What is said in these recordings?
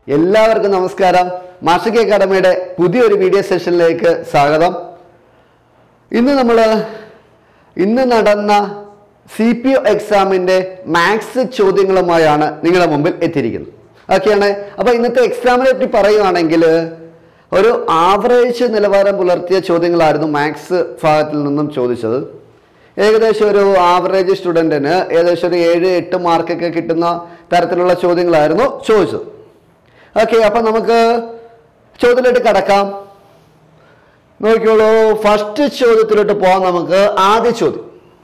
എല്ലാവർക്കും നമസ്കാരം മാഷിക അക്കാഡമിയുടെ പുതിയൊരു വീഡിയോ സെഷനിലേക്ക് സ്വാഗതം ഇന്ന് നമ്മൾ ഇന്ന് നടന്ന സി പി ഒ എക്സാമിൻ്റെ മാത്സ് ചോദ്യങ്ങളുമായാണ് നിങ്ങളുടെ മുമ്പിൽ എത്തിയിരിക്കുന്നത് ഓക്കെയാണ് അപ്പോൾ ഇന്നത്തെ എക്സാമിനെ പറ്റി പറയുവാണെങ്കിൽ ഒരു ആവറേജ് നിലവാരം പുലർത്തിയ ചോദ്യങ്ങളായിരുന്നു മാത്സ് ഭാഗത്തിൽ നിന്നും ചോദിച്ചത് ഏകദേശം ഒരു ആവറേജ് സ്റ്റുഡൻറ്റിന് ഏകദേശം ഒരു ഏഴ് എട്ട് മാർക്കൊക്കെ കിട്ടുന്ന തരത്തിലുള്ള ചോദ്യങ്ങളായിരുന്നു ചോദിച്ചത് ഓക്കെ അപ്പം നമുക്ക് ചോദ്യത്തിലോട്ട് കടക്കാം നോക്കിയോളൂ ഫസ്റ്റ് ചോദ്യത്തിലോട്ട് പോകാം നമുക്ക് ആദ്യ ചോദ്യം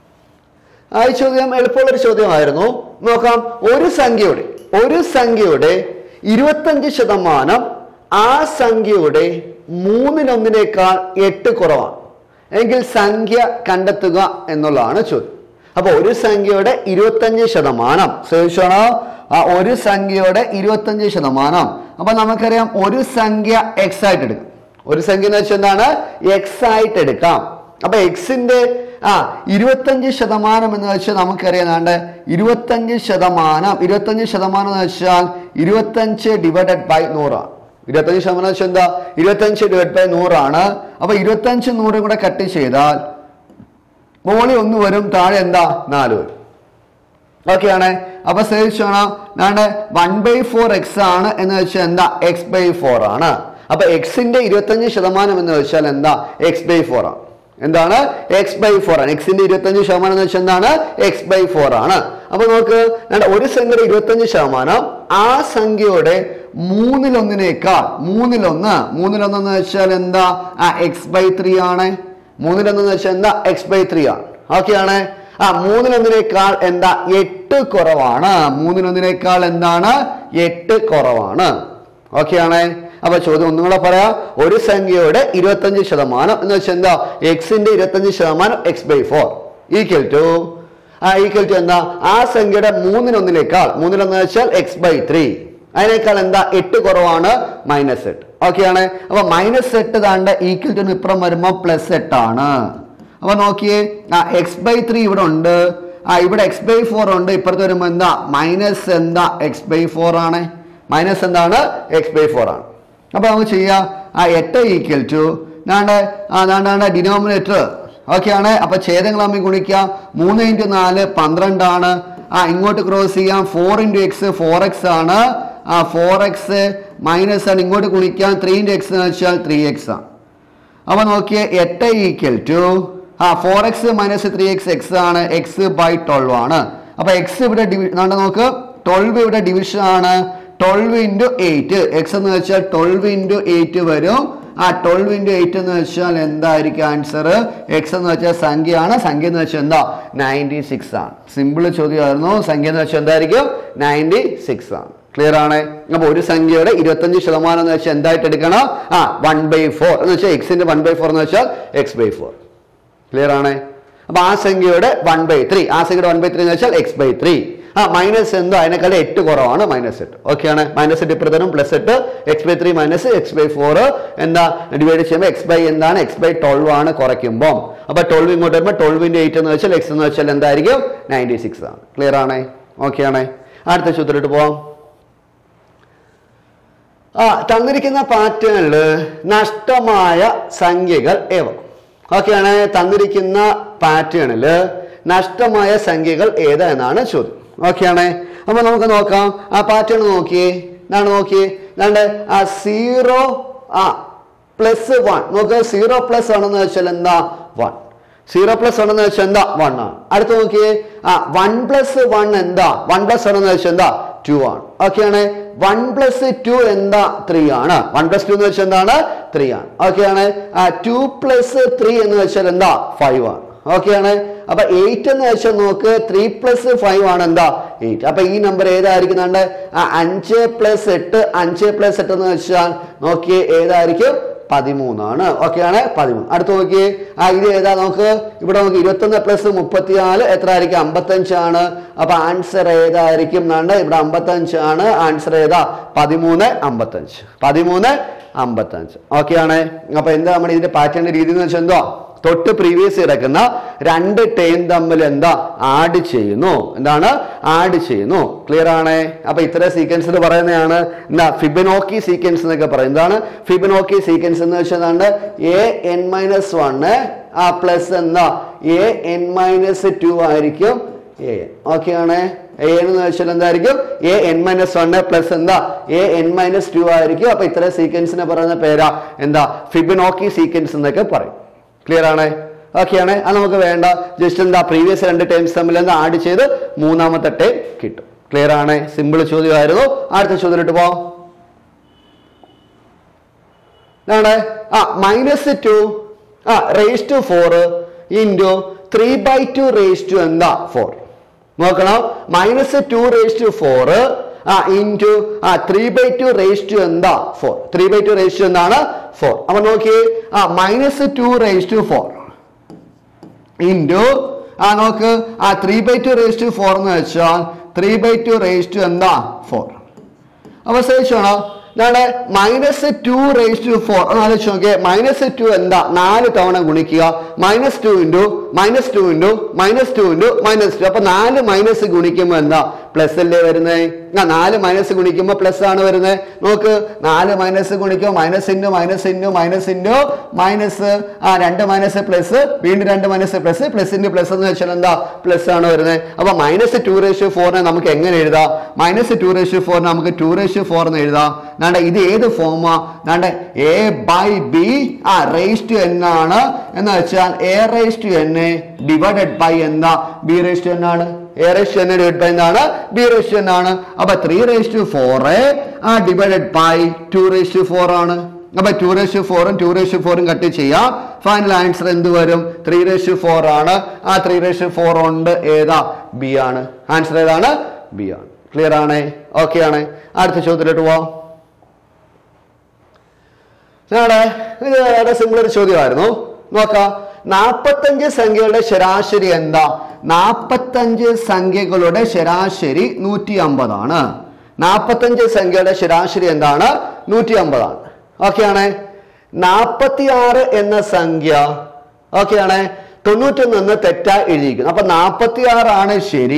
ആദ്യ ചോദ്യം എളുപ്പമുള്ളൊരു ചോദ്യമായിരുന്നു നോക്കാം ഒരു സംഖ്യയുടെ ഒരു സംഖ്യയുടെ ഇരുപത്തഞ്ച് ശതമാനം ആ സംഖ്യയുടെ മൂന്നിലൊന്നിനേക്കാൾ എട്ട് കുറവാണ് എങ്കിൽ സംഖ്യ കണ്ടെത്തുക എന്നുള്ളതാണ് ചോദ്യം അപ്പൊ ഒരു സംഖ്യയുടെ ഇരുപത്തഞ്ച് ശതമാനം ശ്രദ്ധിച്ചോണോ ആ ഒരു സംഖ്യയുടെ ഇരുപത്തഞ്ച് ശതമാനം അപ്പൊ നമുക്കറിയാം ഒരു സംഖ്യ എക്സ് ആയിട്ട് എടുക്കാം ഒരു സംഖ്യ എന്ന് വെച്ചാൽ എന്താണ് എക്സ് ആയിട്ട് എടുക്കാം അപ്പൊ എക്സിന്റെ ആ ഇരുപത്തഞ്ച് ശതമാനം എന്ന് വെച്ചാൽ നമുക്കറിയാം ഏതാണ്ട് ഇരുപത്തഞ്ച് ശതമാനം ഇരുപത്തഞ്ച് ശതമാനം എന്ന് വെച്ചാൽ ഇരുപത്തഞ്ച് ഡിവൈഡഡ് ബൈ നൂറാണ് ഇരുപത്തഞ്ച് ശതമാനം വെച്ചാൽ എന്താ ഇരുപത്തഞ്ച് ഡിവൈഡ് ബൈ നൂറാണ് അപ്പൊ ഇരുപത്തഞ്ച് നൂറും കൂടെ കട്ട് ചെയ്താൽ മുകളിൽ ഒന്ന് വരും താഴെ എന്താ നാല് വരും ഓക്കെയാണ് അപ്പൊ ശ്രദ്ധിച്ചോണം ഞാൻ വൺ ബൈ ഫോർ എക്സ് ആണ് എന്ന് വെച്ചാൽ എന്താ എക്സ് ബൈ ഫോർ ആണ് അപ്പൊ എക്സിന്റെ ഇരുപത്തഞ്ച് ശതമാനം എന്ന് വെച്ചാൽ എന്താ എക്സ് ബൈ ഫോർ ആണ് എന്താണ് എക്സ് ബൈ ഫോർ ആണ് എക്സിന്റെ ഇരുപത്തഞ്ച് ശതമാനം എന്ന് വെച്ചാൽ എന്താണ് എക്സ് ബൈ ഫോർ ആണ് അപ്പൊ നോക്ക് ഞാൻ ഒരു സംഖ്യയുടെ ഇരുപത്തഞ്ച് ശതമാനം ആ സംഖ്യയുടെ മൂന്നിലൊന്നിനേക്കാൾ മൂന്നിലൊന്ന് മൂന്നിലൊന്ന് എന്ന് വെച്ചാൽ എന്താ ആ എക്സ് ബൈ ത്രീ ആണ് മൂന്നിലൊന്ന് എന്ന് വെച്ചാൽ എന്താ എക്സ് ബൈ ത്രീ ആണ് ഓക്കെ ആണ് ആ മൂന്നിലൊന്നിനേക്കാൾ എന്താ എട്ട് കുറവാണ് മൂന്നിലൊന്നിനേക്കാൾ എന്താണ് എട്ട് കുറവാണ് ഓക്കെ ആണ് അപ്പൊ ചോദ്യം ഒന്നും കൂടെ പറയാം ഒരു സംഖ്യയുടെ ഇരുപത്തഞ്ച് ശതമാനം എന്ന് വെച്ചാൽ എന്താ എക്സിന്റെ ഇരുപത്തഞ്ച് ശതമാനം X by four equal to ആ ഈക്വൽ ടു എന്താ ആ സംഖ്യയുടെ മൂന്നിനൊന്നിനേക്കാൾ മൂന്നിലൊന്ന് വെച്ചാൽ എക്സ് ബൈ ത്രീ അതിനേക്കാൾ എന്താ എട്ട് കുറവാണ് മൈനസ് എട്ട് ഓക്കെ ആണ് അപ്പൊ മൈനസ് എട്ട് താണ്ട് ഈക്വൽ ടു ഇപ്പുറം വരുമ്പോൾ പ്ലസ് എട്ടാണ് അപ്പൊ നോക്കിയേ ആ എക്സ് ബൈ ത്രീ ഇവിടെ ഉണ്ട് ആ ഇവിടെ എക്സ് ബൈ ഫോർ ഉണ്ട് ഇപ്പുറത്ത് വരുമ്പോൾ എന്താ മൈനസ് എന്താ എക്സ് ബൈ ഫോർ ആണ് മൈനസ് എന്താണ് എക്സ് ബൈ ഫോർ ആണ് അപ്പൊ നമുക്ക് ചെയ്യാം ആ എട്ട് ഈക്വൽ ടു ദാണ്ട് ആ ദാണ്ടാണ്ട് ഡിനോമിനേറ്റർ ഓക്കെ ആണ് അപ്പൊ ഛേദങ്ങൾ തമ്മിൽ ഗുണിക്കാം മൂന്ന് ഇൻറ്റു നാല് പന്ത്രണ്ടാണ് ആ ഇങ്ങോട്ട് ക്രോസ് ചെയ്യാം four into X four X ആണ് ആ ഫോർ എക്സ് മൈനസ് ആണ് ഇങ്ങോട്ട് ഗുണിക്കാം ത്രീ ഇൻറ്റു എക്സ് എന്ന് വെച്ചാൽ ത്രീ എക്സ് ആണ് അപ്പൊ നോക്കിയേ എട്ട് ഈക്വൽ ടു ആ four X minus three X X ആണ് എക്സ് ബൈ ട്വൽവ് ആണ് അപ്പൊ എക്സ് ഇവിടെ ഡിവി നമ്മുടെ നോക്ക് ട്വൽവ് ഇവിടെ ഡിവിഷൻ ആണ് ട്വൽവ് ഇൻറ്റു എയ്റ്റ് എക്സ് എന്ന് വെച്ചാൽ ട്വൽവ് ഇൻറ്റു എയ്റ്റ് വരും ആ ട്വൽവ് ഇൻറ്റു എയ്റ്റ് എന്ന് വെച്ചാൽ എന്തായിരിക്കും ആൻസർ എക്സ് എന്ന് വെച്ചാൽ സംഖ്യയാണ് സംഖ്യ എന്ന് വെച്ചാൽ എന്താ നയൻറ്റി സിക്സ് ആണ് സിമ്പിൾ ചോദ്യമായിരുന്നു സംഖ്യ എന്ന് വെച്ചാൽ എന്തായിരിക്കും നയൻറ്റി സിക്സ് ആണ് ക്ലിയർ ആണ് അപ്പൊ ഒരു സംഖ്യയുടെ ഇരുപത്തഞ്ച് ശതമാനം എന്ന് വെച്ചാൽ എന്തായിട്ട് എടുക്കണം ആ വൺ ബൈ ഫോർ എന്ന് വെച്ചാൽ എക്സിന്റെ വൺ ബൈ ഫോർ എന്ന് വെച്ചാൽ എക്സ് ബൈ ഫോർ ക്ലിയർ ആണ് അപ്പൊ ആ സംഖ്യയുടെ വൺ ബൈ ത്രീ ആ സംഖ്യയുടെ വൺ ബൈ ത്രീ എന്ന് വെച്ചാൽ എക്സ് ബൈ ത്രീ ആ മൈനസ് എന്തോ അതിനേക്കാൾ എട്ട് കുറവാണ് മൈനസ് എട്ട് ഓക്കെ ആണ് മൈനസ് എട്ട് ഇപ്പുറത്തരും പ്ലസ് എട്ട് X by three minus X by four എന്താ ഡിവൈഡ് ചെയ്യുമ്പോൾ എക്സ് ബൈ എന്താണ് എക്സ് ബൈ ട്വൽവ് ആണ് കുറയ്ക്കുമ്പോൾ അപ്പൊ ട്വൽവ് ഇങ്ങോട്ട് വരുമ്പോൾ ട്വൽവിന്റെ എയ്റ്റ് എന്ന് വെച്ചാൽ എക്സ് എന്ന് വെച്ചാൽ എന്തായിരിക്കും നയൻറ്റി സിക്സ് ആണ് ക്ലിയർ ആണ് ഓക്കെ ആണ് അടുത്ത ചോദ്യത്തിലോട്ട് പോവാം ആ തന്നിരിക്കുന്ന പാറ്റേണിൽ നഷ്ടമായ സംഖ്യകൾ ഏവ ഓക്കെയാണ് തന്നിരിക്കുന്ന പാറ്റേണിൽ നഷ്ടമായ സംഖ്യകൾ ഏതാ എന്നാണ് ചോദ്യം ഓക്കെയാണ് അപ്പൊ നമുക്ക് നോക്കാം ആ പാറ്റേൺ നോക്കിയേ എന്താണ് നോക്കിയേ എന്താണ്ട് ആ സീറോ ആ പ്ലസ് വൺ നോക്കുക സീറോ പ്ലസ് ആണെന്ന് വെച്ചാൽ എന്താ വൺ സീറോ പ്ലസ് വൺ എന്ന് വെച്ചാൽ എന്താ വൺ ആണ് അടുത്ത് നോക്കിയേ ആ വൺ പ്ലസ് വൺ എന്താ വൺ പ്ലസ് വൺ എന്ന് വെച്ചാൽ എന്താ ടു ആണ് ഓക്കെ ആണ് വൺ പ്ലസ് ടു എന്താ ത്രീ ആണ് വൺ പ്ലസ് ടു എന്ന് വെച്ചാൽ എന്താണ് ത്രീ ആണ് ഓക്കെ ആണ് ആ ടു പ്ലസ് ത്രീ എന്ന് വെച്ചാൽ എന്താ ഫൈവ് ആണ് ഓക്കെ ആണ് അപ്പൊ എയ്റ്റ് എന്ന് വെച്ചാൽ നോക്ക് ത്രീ പ്ലസ് ഫൈവ് ആണ് എന്താ എയ്റ്റ് അപ്പൊ ഈ നമ്പർ ഏതായിരിക്കുന്നുണ്ട് ആ അഞ്ച് പ്ലസ് എട്ട് അഞ്ച് പ്ലസ് എട്ട് എന്ന് വെച്ചാൽ നോക്കിയേ ഏതായിരിക്കും പതിമൂന്നാണ് ഓക്കെ ആണ് പതിമൂന്ന് അടുത്ത് നോക്കിയേ ആ ഇത് ഏതാ നമുക്ക് ഇവിടെ നോക്കി ഇരുപത്തൊന്ന് പ്ലസ് മുപ്പത്തിനാല് എത്ര ആയിരിക്കും അമ്പത്തഞ്ചാണ് അപ്പൊ ആൻസർ ഏതായിരിക്കും എന്നാണ്ട് ഇവിടെ അമ്പത്തഞ്ചാണ് ആൻസർ ഏതാ പതിമൂന്ന് അമ്പത്തഞ്ച് പതിമൂന്ന് അമ്പത്തഞ്ച് ഓക്കെ ആണ് അപ്പൊ എന്താ നമ്മുടെ ഇതിന്റെ പാറ്റേൺ രീതി എന്ന് വെച്ചാൽ എന്തോ തൊട്ട് പ്രീവിയസ് കിടക്കുന്ന രണ്ട് ടേം തമ്മിൽ എന്താ ആഡ് ചെയ്യുന്നു എന്താണ് ആഡ് ചെയ്യുന്നു ക്ലിയർ ആണേ അപ്പൊ ഇത്ര സീക്വൻസിൽ പറയുന്നതാണ് എന്താ ഫിബനോക്കി സീക്വൻസ് എന്നൊക്കെ പറയും എന്താണ് ഫിബനോക്കി സീക്വൻസ് എന്ന് വെച്ചാൽ എ എൻ മൈനസ് വണ് ആ പ്ലസ് എന്താ എ എൻ മൈനസ് ടു ആയിരിക്കും എ ഓക്കെ ആണേ എ എന്ന് വെച്ചാൽ എന്തായിരിക്കും A N minus one plus എന്താ എ എൻ മൈനസ് ടു ആയിരിക്കും അപ്പൊ ഇത്ര സീക്വൻസിനെ പറയുന്ന പേരാ എന്താ ഫിബനോക്കി സീക്വൻസ് എന്നൊക്കെ പറയും ക്ലിയർ ആണ് ഓക്കെ ആണ് അത് നമുക്ക് വേണ്ട ജസ്റ്റ് എന്താ പ്രീവിയസ് രണ്ട് ടൈംസ് തമ്മിൽ എന്താ ആഡ് ചെയ്ത് മൂന്നാമത്തെ ടൈം കിട്ടും ക്ലിയർ ആണ് സിമ്പിൾ ചോദ്യമായിരുന്നു അടുത്ത ചോദ്യത്തിലോട്ട് പോവാം എന്താണ് ആ മൈനസ് ടു ആ raise to four into three by two raise to എന്താ ഫോർ നോക്കണം minus two raise to four ആ ഇൻറ്റു ആ three by two raise to എന്താ four three by two raise to എന്താണ് ഫോർ അപ്പൊ നോക്കിയേ ആ minus two raise to four into ആ നോക്ക് ആ three by two raise to four എന്ന് വെച്ചാൽ three by two raise to എന്താ ഫോർ അപ്പൊ ശ്രദ്ധിച്ചോണോ എന്താണ് minus two raise to four ഒന്ന് ആലോചിച്ച് നോക്കിയേ മൈനസ് ടു എന്താ നാല് തവണ ഗുണിക്കുക minus two into minus two into minus two into minus two അപ്പൊ നാല് മൈനസ് ഗുണിക്കുമ്പോൾ എന്താ പ്ലസ് അല്ലേ വരുന്നത് ആ നാല് മൈനസ് ഗുണിക്കുമ്പോൾ പ്ലസ് ആണ് വരുന്നത് നോക്ക് നാല് മൈനസ് ഗുണിക്കുമ്പോൾ minus into minus into minus into minus ആ രണ്ട് മൈനസ് പ്ലസ് വീണ്ടും രണ്ട് minus plus plus into plus എന്ന് വെച്ചാൽ എന്താ പ്ലസ് ആണ് വരുന്നത് അപ്പൊ മൈനസ് ടു റേഷ്യോ ഫോറിനെ നമുക്ക് എങ്ങനെ എഴുതാം മൈനസ് ടു റേഷ്യോ ഫോറിനെ നമുക്ക് ടു റേഷ്യോ ഫോർ എന്ന് എഴുതാം നാണ്ട ഇത് ഏത് ഫോമാ നാണ്ട എ ബൈ ബി ആ റേസ് ടു എൻ ആണ് എന്ന് വെച്ചാൽ A raise to N divided by എന്താ ബി റേസ് ടു എൻ ആണ് A raise to N divide by എന്താണ് ബി റേസ് ടു എൻ ആണ് അപ്പൊ ത്രീ റേസ് ടു ഫോർ ആ divided by two raise to four ആണ് അപ്പൊ ടു റേസ് ടു ഫോറും two raise to ഫോറും കട്ട് ചെയ്യാം ഫൈനൽ ആൻസർ എന്ത് വരും ത്രീ റേസ് ടു ഫോർ ആണ് ആ ത്രീ റേസ് ടു ഫോർ ഉണ്ട് ഏതാ ബി ആണ് ആൻസർ ഏതാണ് ബി ആണ് ക്ലിയർ ആണ് ഓക്കെ ആണ് അടുത്ത ചോദ്യത്തിലോട്ട് പോവാം ഞങ്ങളുടെ ഇത് വളരെ സിമ്പിൾ ഒരു ചോദ്യമായിരുന്നു നോക്കാം നാപ്പത്തഞ്ച് സംഖ്യകളുടെ ശരാശരി എന്താ നാപ്പത്തഞ്ച് സംഖ്യകളുടെ ശരാശരി നൂറ്റി അമ്പതാണ് നാപ്പത്തഞ്ച് സംഖ്യയുടെ ശരാശരി എന്താണ് നൂറ്റി അമ്പതാണ് ഓക്കെ ആണ് നാപ്പത്തി ആറ് എന്ന സംഖ്യ ഓക്കെ ആണ് തൊണ്ണൂറ്റൊന്ന് എന്ന് തെറ്റായി എഴുതിയിരിക്കുന്നു അപ്പൊ നാപ്പത്തി ആറാണ് ശരി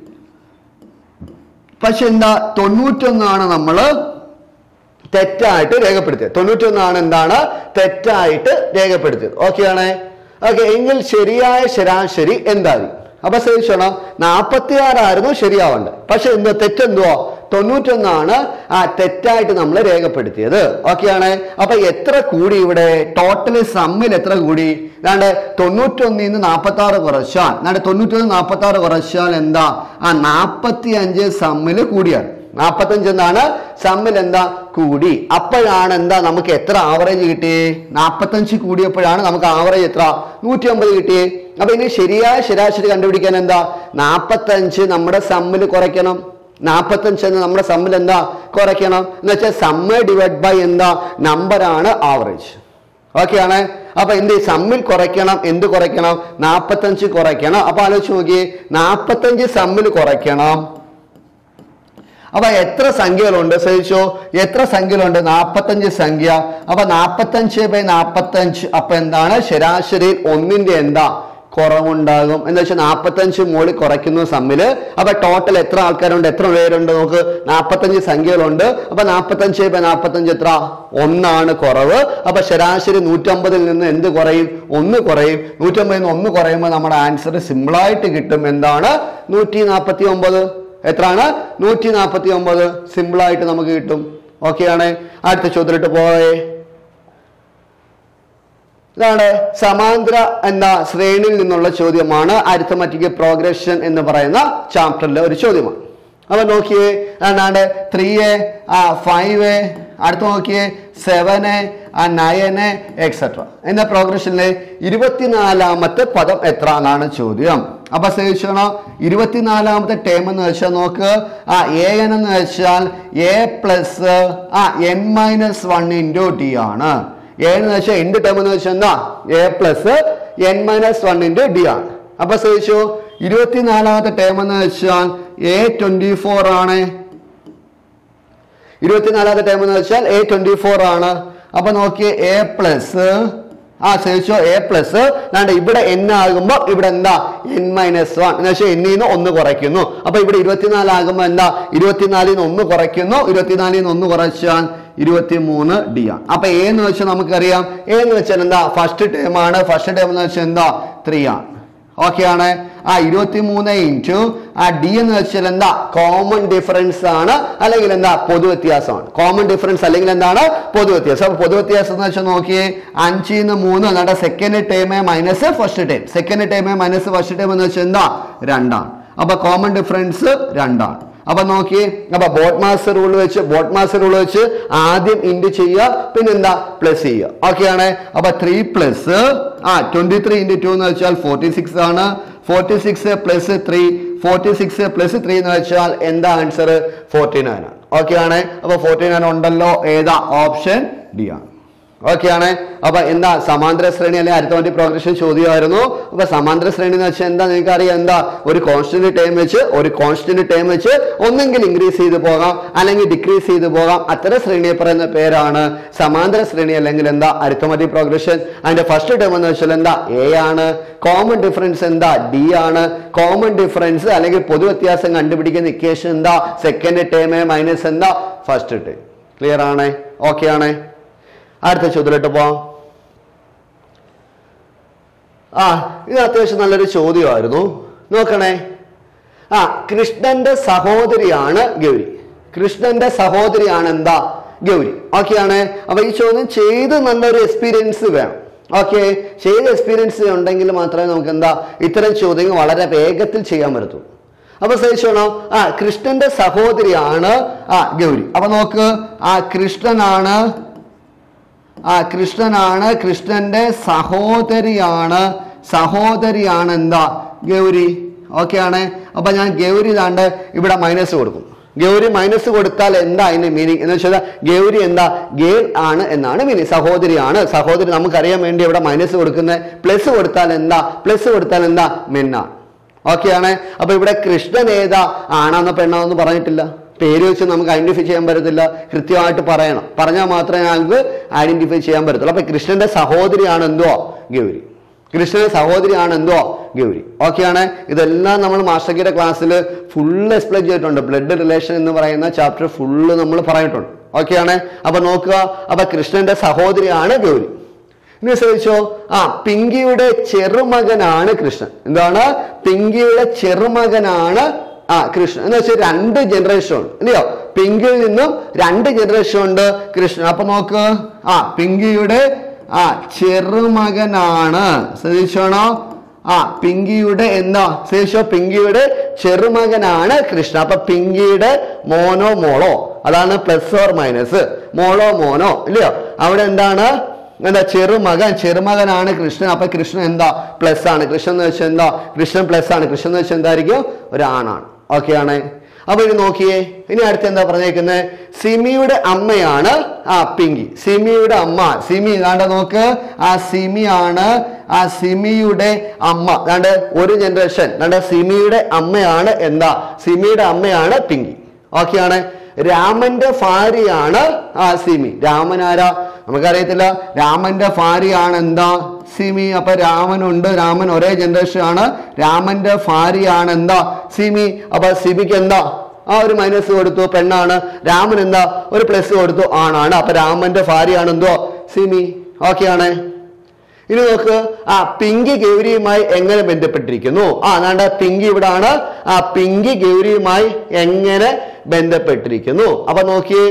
പക്ഷെ എന്താ തൊണ്ണൂറ്റൊന്നാണ് നമ്മള് തെറ്റായിട്ട് രേഖപ്പെടുത്തിയത് തൊണ്ണൂറ്റൊന്നാണ് എന്താണ് തെറ്റായിട്ട് രേഖപ്പെടുത്തിയത് ഓക്കെ ആണ് ഓക്കെ എങ്കിൽ ശരിയായ ശരാശരി എന്തായിരിക്കും അപ്പൊ ശ്രദ്ധിച്ചോണം നാൽപ്പത്തി ആറായിരുന്നു ശരിയാവേണ്ടത് പക്ഷെ എന്ത് തെറ്റെന്തുവോ തൊണ്ണൂറ്റൊന്നാണ് ആ തെറ്റായിട്ട് നമ്മൾ രേഖപ്പെടുത്തിയത് ഓക്കെയാണ് അപ്പൊ എത്ര കൂടി ഇവിടെ ടോട്ടൽ സമ്മിൽ എത്ര കൂടി ഏതാണ്ട് തൊണ്ണൂറ്റൊന്നിൽ നിന്ന് നാൽപ്പത്തി ആറ് കുറച്ചാൽ ഏതാണ്ട് തൊണ്ണൂറ്റൊന്ന് നാൽപ്പത്തി ആറ് കുറച്ചാൽ എന്താ ആ നാൽപ്പത്തി അഞ്ച് സമ്മിൽ കൂടിയാണ് നാൽപ്പത്തഞ്ച് എന്താണ് സമ്മിൽ എന്താ കൂടി അപ്പോഴാണ് എന്താ നമുക്ക് എത്ര ആവറേജ് കിട്ടിയേ നാൽപ്പത്തഞ്ച് കൂടിയപ്പോഴാണ് നമുക്ക് ആവറേജ് എത്ര നൂറ്റി അമ്പത് കിട്ടിയേ അപ്പൊ ഇനി ശരിയായ ശരാശരി കണ്ടുപിടിക്കാൻ എന്താ നാൽപ്പത്തഞ്ച് നമ്മുടെ സമ്മിൽ കുറയ്ക്കണം നാൽപ്പത്തഞ്ച് എന്ന് നമ്മുടെ സമ്മിൽ എന്താ കുറയ്ക്കണം എന്ന് വെച്ചാൽ സമ്മ് ഡിവൈഡ് ബൈ എന്താ നമ്പറാണ് ആവറേജ് ഓക്കെ ആണ് അപ്പൊ എന്ത് സമ്മിൽ കുറയ്ക്കണം എന്ത് കുറയ്ക്കണം നാൽപ്പത്തഞ്ച് കുറയ്ക്കണം അപ്പൊ ആലോചിച്ച് നോക്കിയേ നാൽപ്പത്തഞ്ച് സമ്മിൽ കുറയ്ക്കണം അപ്പൊ എത്ര സംഖ്യകളുണ്ട് ശ്രദ്ധിച്ചോ എത്ര സംഖ്യകളുണ്ട് നാൽപ്പത്തഞ്ച് സംഖ്യ അപ്പൊ നാൽപ്പത്തഞ്ച് ബൈ നാൽപ്പത്തഞ്ച് അപ്പൊ എന്താണ് ശരാശരി ഒന്നിന്റെ എന്താ കുറവുണ്ടാകും എന്ന് വെച്ചാൽ നാൽപ്പത്തഞ്ച് മോളിൽ കുറയ്ക്കുന്നു സമ്മില് അപ്പൊ ടോട്ടൽ എത്ര ആൾക്കാരുണ്ട് എത്ര പേരുണ്ട് നോക്ക് നാൽപ്പത്തഞ്ച് സംഖ്യകളുണ്ട് അപ്പൊ നാൽപ്പത്തഞ്ച് ബൈ നാൽപ്പത്തഞ്ച് എത്ര ഒന്നാണ് കുറവ് അപ്പൊ ശരാശരി നൂറ്റമ്പതിൽ നിന്ന് എന്ത് കുറയും ഒന്ന് കുറയും നൂറ്റമ്പതിൽ നിന്ന് ഒന്ന് കുറയുമ്പോൾ നമ്മുടെ ആൻസർ സിമ്പിളായിട്ട് കിട്ടും എന്താണ് നൂറ്റി നാൽപ്പത്തി ഒമ്പത് എത്രയാണ് നൂറ്റി നാൽപ്പത്തി ഒമ്പത് സിമ്പിളായിട്ട് നമുക്ക് കിട്ടും ഓക്കെയാണ് അടുത്ത ചോദ്യത്തിലിട്ട് പോയേ ഇതാണ് സമാന്തര എന്ന ശ്രേണിയിൽ നിന്നുള്ള ചോദ്യമാണ് അരിത്തമാറ്റിക് പ്രോഗ്രഷൻ എന്ന് പറയുന്ന ചാപ്റ്ററിലെ ഒരു ചോദ്യമാണ് അപ്പൊ നോക്കിയേ എന്താണ് ത്രീ എ ആ ഫൈവ് അടുത്ത് നോക്കിയേ സെവന് ആ നയന് എക്സെട്ര എന്ന പ്രോഗ്രഷനിലെ ഇരുപത്തിനാലാമത്തെ പദം എത്ര എന്നാണ് ചോദ്യം അപ്പൊ ശ്രദ്ധിച്ചോണോ ഇരുപത്തിനാലാമത്തെ ടേം എന്ന് വെച്ചാൽ നോക്ക് ആ എ എൻ എന്ന് വെച്ചാൽ എ പ്ലസ് ആ N minus one into T ആണ് എ എന്ന് വെച്ചാൽ എന്ത് ടേം എന്ന് വെച്ചാൽ എന്താ A plus N minus one into D ആണ് അപ്പൊ ശ്രദ്ധിച്ചു ഇരുപത്തിനാലാമത്തെ ടേം എന്ന് വെച്ചാൽ എ ട്വന്റി ഫോർ ആണ് ഇരുപത്തിനാലാമത്തെ ടേം എന്ന് വെച്ചാൽ എ ട്വന്റി ഫോർ ആണ് അപ്പൊ നോക്കിയേ എ പ്ലസ് ആ ശ്രദ്ധിച്ചോ എ പ്ലസ് അതാണ്ട് ഇവിടെ എൻ ആകുമ്പോൾ ഇവിടെ എന്താ എൻ മൈനസ് വൺ എന്ന് വെച്ചാൽ എന്നിൽ നിന്ന് ഒന്ന് കുറയ്ക്കുന്നു അപ്പൊ ഇവിടെ ഇരുപത്തിനാല് ആകുമ്പോൾ എന്താ ഇരുപത്തിനാലിൽ നിന്ന് ഒന്ന് കുറയ്ക്കുന്നു ഇരുപത്തിനാലിൽ നിന്ന് ഒന്ന് കുറച്ചാൽ ഇരുപത്തി മൂന്ന് ഡി ആണ് അപ്പൊ എ എന്ന് വെച്ചാൽ നമുക്കറിയാം എ എന്ന് വെച്ചാൽ എന്താ ഫസ്റ്റ് ടേം ആണ് ഫസ്റ്റ് ടേം എന്ന് വെച്ചാൽ എന്താ ത്രീ ആണ് ഓക്കെ ആണ് ആ ഇരുപത്തി മൂന്ന് ഇൻറ്റു ആ ഡി എന്ന് വെച്ചാൽ എന്താ കോമൺ ഡിഫറൻസ് ആണ് അല്ലെങ്കിൽ എന്താ പൊതു വ്യത്യാസമാണ് കോമൺ ഡിഫറൻസ് അല്ലെങ്കിൽ എന്താണ് പൊതു വ്യത്യാസം അപ്പൊ പൊതു വ്യത്യാസം എന്ന് വെച്ചാൽ നോക്കിയേ അഞ്ചിൽ നിന്ന് മൂന്ന് എന്നിട്ട് second time minus first time second time minus first time എന്ന് വെച്ചാൽ എന്താ രണ്ടാണ് അപ്പൊ കോമൺ ഡിഫറൻസ് രണ്ടാണ് അപ്പൊ നോക്കി അപ്പൊ ബോട്ട് മാസ്റ്റർ റൂൾ വെച്ച് ബോട്ട് മാസ്റ്റർ റൂൾ വെച്ച് ആദ്യം ഇൻഡ് ചെയ്യുക പിന്നെന്താ പ്ലസ് ചെയ്യുക ഓക്കെ ആണ് അപ്പൊ ത്രീ പ്ലസ് ആ ട്വന്റി ത്രീ ഇൻറ്റു ടു എന്ന് വെച്ചാൽ ഫോർട്ടി സിക്സ് ആണ് forty six plus three forty six plus three എന്ന് വെച്ചാൽ എന്താ ആൻസർ ഫോർട്ടി നയൻ ആണ് ഓക്കെ ആണ് അപ്പൊ ഫോർട്ടി നയൻ ഉണ്ടല്ലോ ഏതാ ഓപ്ഷൻ ഡി ആണ് ഓക്കെ ആണ് അപ്പൊ എന്താ സമാന്തര ശ്രേണി അല്ലെങ്കിൽ അരിത്തമെറ്റിക് പ്രോഗ്രഷൻ ചോദ്യമായിരുന്നു അപ്പൊ സമാന്തര ശ്രേണി എന്ന് വെച്ചാൽ എന്താ നിങ്ങൾക്ക് അറിയാം എന്താ ഒരു കോൺസ്റ്റന്റ് ടൈം വെച്ച് ഒരു കോൺസ്റ്റന്റ് ടൈം വെച്ച് ഒന്നെങ്കിൽ ഇൻക്രീസ് ചെയ്ത് പോകാം അല്ലെങ്കിൽ ഡിക്രീസ് ചെയ്ത് പോകാം അത്തരം ശ്രേണിയെ പറയുന്ന പേരാണ് സമാന്തര ശ്രേണി അല്ലെങ്കിൽ എന്താ അരിത്തമെറ്റിക് പ്രോഗ്രഷൻ അതിന്റെ ഫസ്റ്റ് ടേം എന്ന് വെച്ചാൽ എന്താ എ ആണ് കോമൺ ഡിഫറൻസ് എന്താ ഡി ആണ് കോമൺ ഡിഫറൻസ് അല്ലെങ്കിൽ പൊതു വ്യത്യാസം കണ്ടുപിടിക്കുന്ന ഇക്വേഷൻ എന്താ സെക്കൻഡ് ടേം മൈനസ് എന്താ ഫസ്റ്റ് ടേം ക്ലിയർ ആണ് ഓക്കെ ആണ് അടുത്ത ചോദ്യത്തിലോട്ട് പോവാം ആ ഇത് അത്യാവശ്യം നല്ലൊരു ചോദ്യമായിരുന്നു നോക്കണേ ആ കൃഷ്ണന്റെ സഹോദരിയാണ് ഗൗരി കൃഷ്ണന്റെ സഹോദരിയാണ് എന്താ ഗൗരി ഓക്കെയാണ് അപ്പൊ ഈ ചോദ്യം ചെയ്ത് നല്ലൊരു എക്സ്പീരിയൻസ് വേണം ഓക്കെ ചെയ്ത് എക്സ്പീരിയൻസ് ഉണ്ടെങ്കിൽ മാത്രമേ നമുക്ക് എന്താ ഇത്തരം ചോദ്യങ്ങൾ വളരെ വേഗത്തിൽ ചെയ്യാൻ പറ്റത്തുള്ളൂ അപ്പൊ ശ്രദ്ധിച്ചോണോ ആ കൃഷ്ണന്റെ സഹോദരിയാണ് ആ ഗൗരി അപ്പൊ നോക്ക് ആ കൃഷ്ണനാണ് ആ കൃഷ്ണനാണ് കൃഷ്ണന്റെ സഹോദരിയാണ് സഹോദരിയാണ് എന്താ ഗൗരി ഓക്കെ ആണ് അപ്പൊ ഞാൻ ഗൗരി താണ്ട് ഇവിടെ മൈനസ് കൊടുക്കും ഗൗരി മൈനസ് കൊടുത്താൽ എന്താ അതിന്റെ മീനിങ് എന്ന് വെച്ചാൽ ഗൗരി എന്താ ഗേൾ ആണ് എന്നാണ് മീനിങ് സഹോദരിയാണ് സഹോദരി നമുക്കറിയാൻ വേണ്ടി ഇവിടെ മൈനസ് കൊടുക്കുന്നത് പ്ലസ് കൊടുത്താൽ എന്താ പ്ലസ് കൊടുത്താൽ എന്താ മെന്നാണ് ഓക്കെ ആണ് അപ്പൊ ഇവിടെ കൃഷ്ണൻ ഏതാ ആണാന്നോ പെണ്ണാന്നോ പറഞ്ഞിട്ടില്ല പേര് വെച്ച് നമുക്ക് ഐഡന്റിഫൈ ചെയ്യാൻ പറ്റത്തില്ല കൃത്യമായിട്ട് പറയണം പറഞ്ഞാൽ മാത്രമേ ഞങ്ങൾക്ക് ഐഡന്റിഫൈ ചെയ്യാൻ പറ്റത്തുള്ളൂ അപ്പൊ കൃഷ്ണന്റെ സഹോദരിയാണ് എന്തോ ഗൗരി കൃഷ്ണന്റെ സഹോദരിയാണ് എന്തോ ഗൗരി ഓക്കെയാണ് ഇതെല്ലാം നമ്മൾ മാസ്റ്റർക്കിയുടെ ക്ലാസ്സിൽ ഫുള്ള് എക്സ്പ്ലെയിൻ ചെയ്തിട്ടുണ്ട് ബ്ലഡ് റിലേഷൻ എന്ന് പറയുന്ന ചാപ്റ്റർ ഫുള്ള് നമ്മൾ പറഞ്ഞിട്ടുണ്ട് ഓക്കെയാണ് അപ്പൊ നോക്കുക അപ്പൊ കൃഷ്ണന്റെ സഹോദരിയാണ് ഗൗരി ഇനി ശ്രദ്ധിച്ചോ ആ പിങ്കിയുടെ ചെറുമകനാണ് കൃഷ്ണൻ എന്താണ് പിങ്കിയുടെ ചെറുമകനാണ് ആ കൃഷ്ണൻ എന്ന് വെച്ചാൽ രണ്ട് ജനറേഷൻ ഉണ്ട് ഇല്ലയോ പിങ്കിയിൽ നിന്നും രണ്ട് ജനറേഷൻ ഉണ്ട് കൃഷ്ണൻ അപ്പൊ നോക്ക് ആ പിങ്കിയുടെ ആ ചെറുമകനാണ് ശ്രദ്ധിച്ചോണോ ആ പിങ്കിയുടെ എന്താ ശ്രദ്ധിച്ചോ പിങ്കിയുടെ ചെറുമകനാണ് കൃഷ്ണൻ അപ്പൊ പിങ്കിയുടെ മോനോ മോളോ അതാണ് പ്ലസ് ഓർ മൈനസ് മോളോ മോനോ ഇല്ലയോ അവിടെ എന്താണ് എന്താ ചെറുമകൻ ചെറുമകനാണ് കൃഷ്ണൻ അപ്പൊ കൃഷ്ണൻ എന്താ പ്ലസ് ആണ് കൃഷ്ണൻ എന്ന് വെച്ചാൽ എന്താ കൃഷ്ണൻ പ്ലസ് ആണ് കൃഷ്ണൻ എന്ന് വെച്ചാൽ എന്തായിരിക്കും ഒരാണാണ് ഓക്കെ ആണ് അപ്പൊ ഇനി നോക്കിയേ ഇനി അടുത്ത് എന്താ പറഞ്ഞേക്കുന്നത് സിമിയുടെ അമ്മയാണ് ആ പിങ്കി സിമിയുടെ അമ്മ സിമി ദാണ്ട നോക്ക് ആ സിമിയാണ് ആ സിമിയുടെ അമ്മ ദാണ്ട് ഒരു ജനറേഷൻ ദാണ്ട സിമിയുടെ അമ്മയാണ് എന്താ സിമിയുടെ അമ്മയാണ് പിങ്കി ഓക്കെയാണ് രാമന്റെ ഭാര്യയാണ് ആ സിമി രാമൻ ആരാ നമുക്കറിയത്തില്ല രാമന്റെ ഭാര്യയാണ് എന്താ സിമി അപ്പൊ രാമനുണ്ട് രാമൻ ഒരേ ജനറേഷൻ ആണ് രാമന്റെ ഭാര്യയാണ് എന്താ സിമി അപ്പൊ സിമിക്ക് എന്താ ആ ഒരു മൈനസ് കൊടുത്തു പെണ്ണാണ് രാമൻ എന്താ ഒരു പ്ലസ് കൊടുത്തു ആണാണ് അപ്പൊ രാമന്റെ ഭാര്യയാണ് എന്തോ സിമി ഓക്കെ ആണ് ഇനി നോക്ക് ആ പിങ്കി ഗൗരിയുമായി എങ്ങനെ ബന്ധപ്പെട്ടിരിക്കുന്നു ആ നാണ്ട പിങ്കി ഇവിടാണ് ആ പിങ്കി ഗൗരിയുമായി എങ്ങനെ ബന്ധപ്പെട്ടിരിക്കുന്നു അപ്പൊ നോക്കിയേ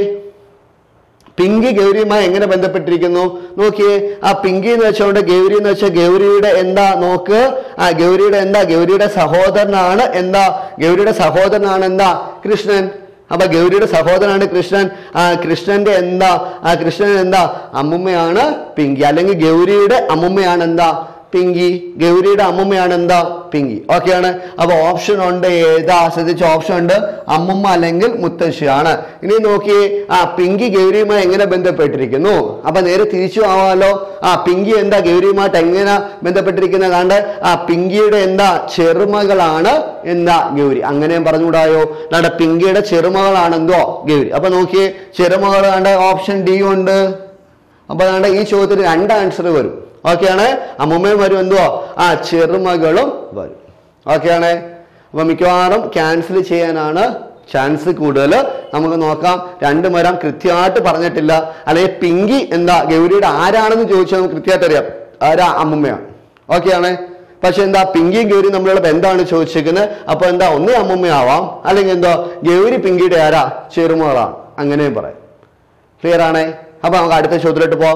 പിങ്കി ഗൗരിയുമായി എങ്ങനെ ബന്ധപ്പെട്ടിരിക്കുന്നു നോക്കിയേ ആ പിങ്കി എന്ന് വെച്ചോണ്ട് ഗൗരി എന്ന് വെച്ചാൽ ഗൗരിയുടെ എന്താ നോക്ക് ആ ഗൗരിയുടെ എന്താ ഗൗരിയുടെ സഹോദരനാണ് എന്താ ഗൗരിയുടെ സഹോദരനാണ് എന്താ കൃഷ്ണൻ അപ്പൊ ഗൗരിയുടെ സഹോദരനാണ് കൃഷ്ണൻ ആ കൃഷ്ണന്റെ എന്താ ആ കൃഷ്ണൻ എന്താ അമ്മുമ്മയാണ് പിങ്കി അല്ലെങ്കിൽ ഗൗരിയുടെ അമ്മുമ്മയാണ് എന്താ പിങ്കി ഗൗരിയുടെ അമ്മുമ്മയാണ് എന്താ പിങ്കി ഓക്കെയാണ് അപ്പൊ ഓപ്ഷൻ ഉണ്ട് ഏതാ ശ്രദ്ധിച്ച ഓപ്ഷൻ ഉണ്ട് അമ്മുമ്മ അല്ലെങ്കിൽ മുത്തശ്ശിയാണ് ഇനി നോക്കി ആ പിങ്കി ഗൗരിയുമായി എങ്ങനെ ബന്ധപ്പെട്ടിരിക്കുന്നു അപ്പൊ നേരെ തിരിച്ചു ആവാലോ ആ പിങ്കി എന്താ ഗൗരിയുമായിട്ട് എങ്ങനെ ബന്ധപ്പെട്ടിരിക്കുന്നത് കാണ്ട് ആ പിങ്കിയുടെ എന്താ ചെറുമകളാണ് എന്താ ഗൗരി അങ്ങനെയും പറഞ്ഞുകൂടായോ നാണ്ട പിങ്കിയുടെ ചെറുമകളാണ് എന്തോ ഗൗരി അപ്പൊ നോക്കിയേ ചെറുമകൾ കാണ്ട് ഓപ്ഷൻ ഡി ഉണ്ട് അപ്പൊ അതാണ്ട് ഈ ചോദ്യത്തിന് രണ്ട് ആൻസർ വരും ഓക്കെയാണ് അമ്മുമ്മയും വരും എന്തുവാ ആ ചെറുമകളും വരും ഓക്കെയാണ് അപ്പൊ മിക്കവാറും ക്യാൻസൽ ചെയ്യാനാണ് ചാൻസ് കൂടുതൽ നമുക്ക് നോക്കാം രണ്ട് മരം കൃത്യമായിട്ട് പറഞ്ഞിട്ടില്ല അല്ലെങ്കിൽ പിങ്കി എന്താ ഗൗരിയുടെ ആരാണെന്ന് ചോദിച്ചാൽ നമുക്ക് കൃത്യമായിട്ട് അറിയാം ആരാ അമ്മുമ്മയാണ് ഓക്കെയാണ് പക്ഷെ എന്താ പിങ്കിയും ഗൗരിയും തമ്മിലുള്ള ബന്ധമാണ് ചോദിച്ചിരിക്കുന്നത് അപ്പൊ എന്താ ഒന്നേ അമ്മുമ്മയാവാം അല്ലെങ്കിൽ എന്താ ഗൗരി പിങ്കിയുടെ ആരാ ചെറുമകളാണ് അങ്ങനെയും പറയാം ക്ലിയർ ആണേ അപ്പൊ നമുക്ക് അടുത്ത ചോദ്യത്തിലോട്ട് പോവാം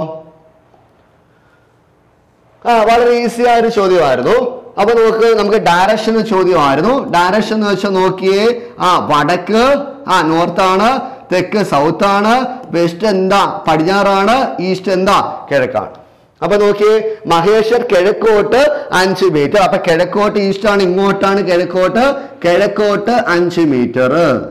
ആ വളരെ ഈസി ആയ ഒരു ചോദ്യമായിരുന്നു അപ്പൊ നമുക്ക് നമുക്ക് ഡയറക്ഷൻ ചോദ്യമായിരുന്നു ഡയറക്ഷൻ എന്ന് വെച്ചാൽ നോക്കിയേ ആ വടക്ക് ആ നോർത്ത് ആണ് തെക്ക് സൗത്ത് ആണ് വെസ്റ്റ് എന്താ പടിഞ്ഞാറാണ് ഈസ്റ്റ് എന്താ കിഴക്കാണ് അപ്പൊ നോക്കിയേ മഹേശ്വർ കിഴക്കോട്ട് അഞ്ച് മീറ്റർ അപ്പൊ കിഴക്കോട്ട് ഈസ്റ്റ് ആണ് ഇങ്ങോട്ടാണ് കിഴക്കോട്ട് കിഴക്കോട്ട് അഞ്ച് മീറ്റർ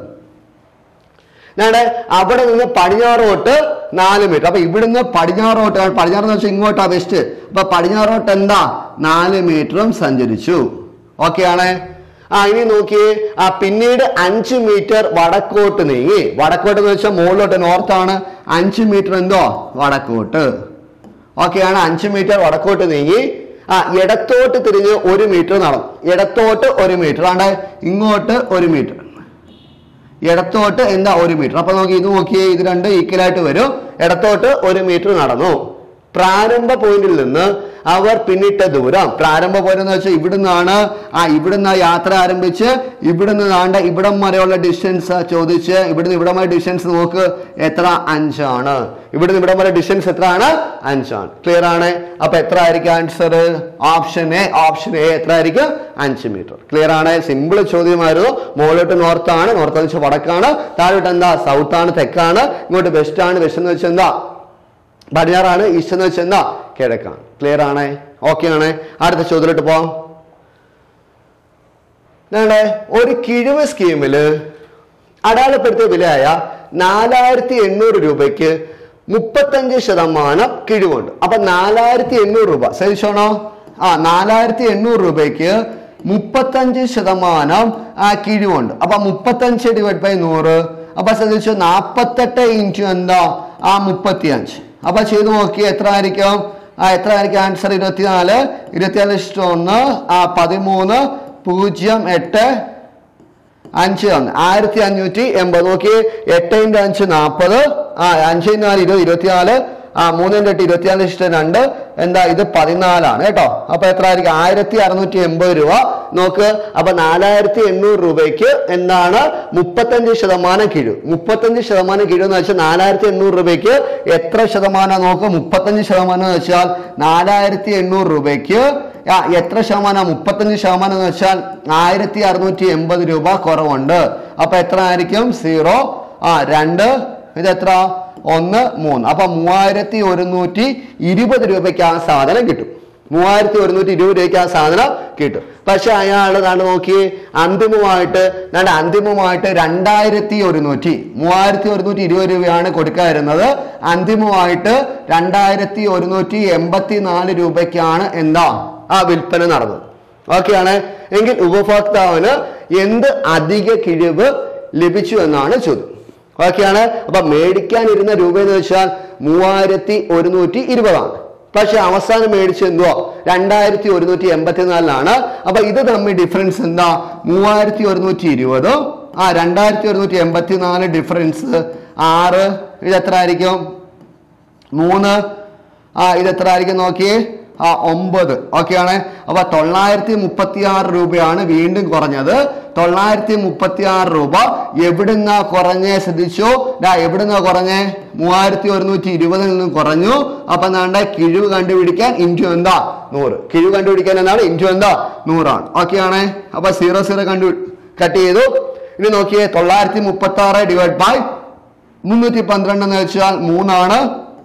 ഞാൻ അവിടെ നിന്ന് പടിഞ്ഞാറോട്ട് നാല് മീറ്റർ അപ്പൊ ഇവിടുന്ന് പടിഞ്ഞാറോട്ട് പടിഞ്ഞാറ് എന്ന് വെച്ചാൽ ഇങ്ങോട്ടാ വെസ്റ്റ് അപ്പൊ പടിഞ്ഞാറോട്ട് എന്താ നാല് മീറ്ററും സഞ്ചരിച്ചു ഓക്കെ ആണ് ആ ഇനി നോക്കിയേ ആ പിന്നീട് അഞ്ച് മീറ്റർ വടക്കോട്ട് നീങ്ങി വടക്കോട്ട് എന്ന് വെച്ചാൽ മുകളിലോട്ട് നോർത്താണ് അഞ്ച് മീറ്റർ എന്തോ വടക്കോട്ട് ഓക്കെയാണ് അഞ്ച് മീറ്റർ വടക്കോട്ട് നീങ്ങി ആ ഇടത്തോട്ട് തിരിഞ്ഞ് ഒരു മീറ്റർ നടന്നു ഇടത്തോട്ട് ഒരു മീറ്റർ ആണ്ട് ഇങ്ങോട്ട് ഒരു മീറ്റർ ഇടത്തോട്ട് എന്താ ഒരു മീറ്റർ അപ്പൊ നോക്കി ഇത് നോക്കിയേ ഇത് രണ്ട് ഈക്വൽ ആയിട്ട് വരും ഇടത്തോട്ട് ഒരു മീറ്റർ നടന്നു പ്രാരംഭ പോയിന്റിൽ നിന്ന് അവർ പിന്നിട്ട ദൂരം പ്രാരംഭ പോയിന്റ് എന്ന് വെച്ചാൽ ഇവിടുന്നാണ് ആ ഇവിടുന്ന് യാത്ര ആരംഭിച്ച് ഇവിടുന്ന് നാണ്ട ഇവിടം വരെയുള്ള ഡിസ്റ്റൻസ് ചോദിച്ച് ഇവിടുന്ന് ഇവിടം വരെ ഡിസ്റ്റൻസ് നോക്ക് എത്ര അഞ്ചാണ് ഇവിടുന്ന് ഇവിടം വരെ ഡിസ്റ്റൻസ് എത്ര ആണ് അഞ്ചാണ് ക്ലിയർ ആണ് അപ്പൊ എത്ര ആയിരിക്കും answer option A option A എത്ര ആയിരിക്കും അഞ്ച് മീറ്റർ ക്ലിയർ ആണ് സിമ്പിൾ ചോദ്യമായിരുന്നു മുകളിലോട്ട് നോർത്ത് ആണ് നോർത്ത് എന്ന് വെച്ചാൽ വടക്കാണ് താഴോട്ട് എന്താ സൗത്ത് ആണ് തെക്കാണ് ഇങ്ങോട്ട് വെസ്റ്റ് ആണ് വെസ്റ്റ് എന്ന് വെച്ചാൽ എന്താ പടിഞ്ഞാറാണ് ഈസ്റ്റ് എന്ന് വെച്ചാൽ എന്താ കിഴക്കാണ് ക്ലിയർ ആണ് ഓക്കെ ആണ് അടുത്ത ചോദ്യത്തിലോട്ട് പോവാം ഞങ്ങളുടെ ഒരു കിഴിവ് സ്കീമില് അടയാളപ്പെടുത്തിയ വിലയായ നാലായിരത്തി എണ്ണൂറ് രൂപയ്ക്ക് മുപ്പത്തഞ്ച് ശതമാനം കിഴിവുണ്ട് അപ്പൊ നാലായിരത്തി എണ്ണൂറ് രൂപ ശ്രദ്ധിച്ചോണോ ആ നാലായിരത്തി എണ്ണൂറ് രൂപയ്ക്ക് മുപ്പത്തഞ്ച് ശതമാനം ആ കിഴിവുണ്ട് അപ്പൊ മുപ്പത്തഞ്ച് ഡിവൈഡ് ബൈ നൂറ് അപ്പൊ ശ്രദ്ധിച്ചു നാപ്പത്തെട്ട് ഇൻറ്റു എന്താ ആ മുപ്പത്തി അഞ്ച് അപ്പൊ ചെയ്ത് നോക്കി എത്ര ആയിരിക്കും ആ എത്ര ആയിരിക്കും ആൻസർ ഇരുപത്തിനാല് ഇരുപത്തിനാല് ഇഷ്ടം ഒന്ന് ആ പതിമൂന്ന് പൂജ്യം എട്ട് അഞ്ച് ഒന്ന് ആയിരത്തി അഞ്ഞൂറ്റി എൺപത് നോക്കി എട്ട് ഇൻറ്റു അഞ്ച് നാൽപ്പത് ആ അഞ്ച് ഇൻറ്റു നാല് ഇരുപത് ഇരുപത്തിനാല് ആ മൂന്ന് ഇൻറ്റു എട്ട് ഇരുപത്തിനാല് ഇഷ്ടം രണ്ട് എന്താ ഇത് പതിനാലാണ് കേട്ടോ അപ്പൊ എത്ര ആയിരിക്കും ആയിരത്തി അറുന്നൂറ്റി എൺപത് രൂപ നോക്ക് അപ്പൊ നാലായിരത്തി എണ്ണൂറ് രൂപയ്ക്ക് എന്താണ് മുപ്പത്തഞ്ച് ശതമാനം കിഴിവ് മുപ്പത്തഞ്ച് ശതമാനം കിഴിവ് എന്ന് വെച്ചാൽ നാലായിരത്തി എണ്ണൂറ് രൂപയ്ക്ക് എത്ര ശതമാനം നോക്ക് മുപ്പത്തഞ്ച് ശതമാനം എന്ന് വെച്ചാൽ നാലായിരത്തി എണ്ണൂറ് രൂപയ്ക്ക് ആ, എത്ര ശതമാനം മുപ്പത്തഞ്ച് ശതമാനം എന്ന് വെച്ചാൽ ആയിരത്തി അറുന്നൂറ്റി എൺപത് രൂപ കുറവുണ്ട് അപ്പൊ എത്ര ആയിരിക്കും സീറോ ആ രണ്ട് ഇത് എത്ര ഒന്ന് മൂന്ന് അപ്പൊ മൂവായിരത്തി ഒരുന്നൂറ്റി ഇരുപത് രൂപയ്ക്ക് ആ സാധനം കിട്ടും മൂവായിരത്തി ഒരുന്നൂറ്റി ഇരുപത് രൂപയ്ക്ക് ആ സാധനം കിട്ടും പക്ഷെ അയാൾ നാട് നോക്കി അന്തിമമായിട്ട് നാട് അന്തിമമായിട്ട് രണ്ടായിരത്തി ഒരുന്നൂറ്റി മൂവായിരത്തി ഒരുന്നൂറ്റി ഇരുപത് രൂപയാണ് കൊടുക്കാതിരുന്നത് അന്തിമമായിട്ട് രണ്ടായിരത്തി ഒരുന്നൂറ്റി എൺപത്തി നാല് രൂപയ്ക്കാണ് എന്താ ആ വിൽപ്പന നടന്നത് ഓക്കെയാണ് എങ്കിൽ ഉപഭോക്താവിന് എന്ത് അധിക കിഴിവ് ലഭിച്ചു എന്നാണ് ചോദ്യം ഓക്കെയാണ് അപ്പൊ മേടിക്കാനിരുന്ന രൂപ എന്ന് വെച്ചാൽ മൂവായിരത്തി ഒരുന്നൂറ്റി ഇരുപതാണ് പക്ഷെ അവസാനം മേടിച്ച എന്തുവാ രണ്ടായിരത്തി ഒരുന്നൂറ്റി എൺപത്തിനാലിലാണ് അപ്പൊ ഇത് തമ്മിൽ ഡിഫറൻസ് എന്താ മൂവായിരത്തി ഒരുന്നൂറ്റി ഇരുപതും ആ രണ്ടായിരത്തി ഒരുന്നൂറ്റി എൺപത്തിനാല് ഡിഫറൻസ് ആറ് ഇത് എത്ര ആയിരിക്കും മൂന്ന് ആ ഇത് എത്ര ആയിരിക്കും നോക്കിയേ ആ ഒമ്പത് ഓക്കെയാണ് അപ്പൊ തൊള്ളായിരത്തി മുപ്പത്തി ആറ് രൂപയാണ് വീണ്ടും കുറഞ്ഞത് തൊള്ളായിരത്തി മുപ്പത്തി ആറ് രൂപ എവിടുന്നാ കുറഞ്ഞേ ശ്രദ്ധിച്ചു ഡാ എവിടുന്നാ കുറഞ്ഞേ മൂവായിരത്തി ഒരുന്നൂറ്റി ഇരുപതിൽ നിന്ന് കുറഞ്ഞു അപ്പൊ എന്താണ്ട് കിഴിവ് കണ്ടുപിടിക്കാൻ ഇൻറ്റു എന്താ നൂറ് കിഴിവ് കണ്ടുപിടിക്കാൻ എന്താണ് ഇൻറ്റു എന്താ നൂറാണ് ഓക്കെയാണ് അപ്പൊ സീറോ സീറോ കണ്ടു കട്ട് ചെയ്തു ഇനി നോക്കിയേ തൊള്ളായിരത്തി മുപ്പത്തി ആറ് ഡിവൈഡ് ബൈ മുന്നൂറ്റി പന്ത്രണ്ട് എന്ന് വെച്ചാൽ മൂന്നാണ്